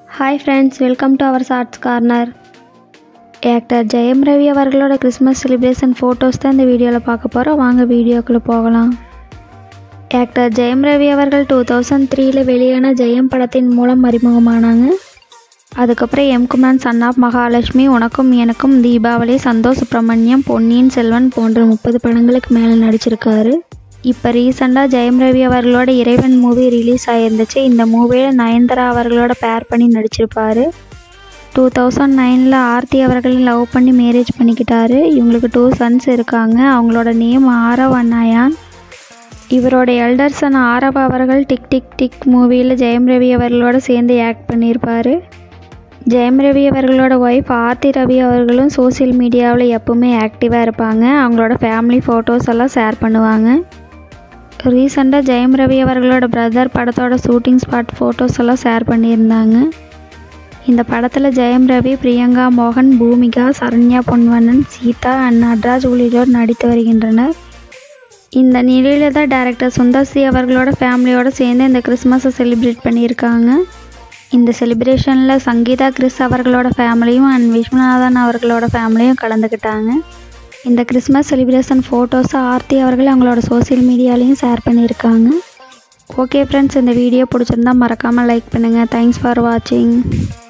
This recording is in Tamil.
hi friends welcome to our shorts corner actor Jayam Ravi அவர்களோட கிறிஸ்மஸ் செலிப்ரேஷன் ஃபோட்டோஸ் தான் இந்த வீடியோவில் பார்க்க போகிறோம் வாங்க வீடியோக்குள்ளே போகலாம் ஆக்டர் ஜெயம் ரவி அவர்கள் டூ தௌசண்ட் த்ரீல வெளியான ஜெயம் படத்தின் மூலம் அறிமுகமானாங்க அதுக்கப்புறம் எம்குமான் சன் ஆஃப் மகாலட்சுமி உனக்கும் எனக்கும் தீபாவளி சந்தோஷ் சுப்ரமணியம் பொன்னியின் செல்வன் போன்ற முப்பது படங்களுக்கு மேலே நடிச்சிருக்காரு இப்போ ரீசெண்டாக ஜெயம் ரவி அவர்களோட இறைவன் மூவி ரிலீஸ் ஆயிருந்துச்சு இந்த மூவியில் நயன்தாரா அவர்களோட பேர் பண்ணி நடிச்சிருப்பாரு டூ தௌசண்ட் நைனில் ஆர்த்தி அவர்களை லவ் பண்ணி மேரேஜ் பண்ணிக்கிட்டாரு இவங்களுக்கு டூ சன்ஸ் இருக்காங்க அவங்களோட நேம் ஆரவ் அண்ணாயான் இவரோட எல்டர் சன் ஆரவ் அவர்கள் டிக் டிக் டிக் மூவியில் ஜெயம் ரவி அவர்களோட சேர்ந்து ஆக்ட் பண்ணியிருப்பார் ஜெயம் ரவி அவர்களோட ஒய்ஃப் ஆர்த்தி ரவி அவர்களும் சோஷியல் மீடியாவில் எப்பவுமே ஆக்டிவாக இருப்பாங்க அவங்களோட ஃபேமிலி ஃபோட்டோஸ் எல்லாம் ஷேர் பண்ணுவாங்க ரீசெண்டாக ஜெயம் ரவி அவர்களோட பிரதர் படத்தோட ஷூட்டிங் ஸ்பாட் ஃபோட்டோஸ் எல்லாம் ஷேர் பண்ணியிருந்தாங்க இந்த படத்தில் ஜெயம் ரவி பிரியங்கா மோகன் பூமிகா சரண்யா பொன்வண்ணன் சீதா அண்ட் நட்ராஜ் உள்ளிட்டோர் நடித்து வருகின்றனர் இந்த நிலையில தான் டேரக்டர் சுந்தர் சி அவர்களோட ஃபேமிலியோடு சேர்ந்து இந்த கிறிஸ்மஸை செலிப்ரேட் பண்ணியிருக்காங்க இந்த செலிப்ரேஷனில் சங்கீதா கிறிஸ் அவர்களோட ஃபேமிலியும் அண்ட் விஸ்வநாதன் அவர்களோட ஃபேமிலியும் கலந்துக்கிட்டாங்க இந்த கிறிஸ்மஸ் செலிப்ரேஷன் ஃபோட்டோஸை ஆர்த்தி அவர்கள் அவங்களோட சோஷியல் மீடியாலையும் ஷேர் பண்ணியிருக்காங்க ஓகே ஃப்ரெண்ட்ஸ் இந்த வீடியோ பிடிச்சிருந்தா மறக்காமல் லைக் பண்ணுங்கள் தேங்க்ஸ் ஃபார் வாட்சிங்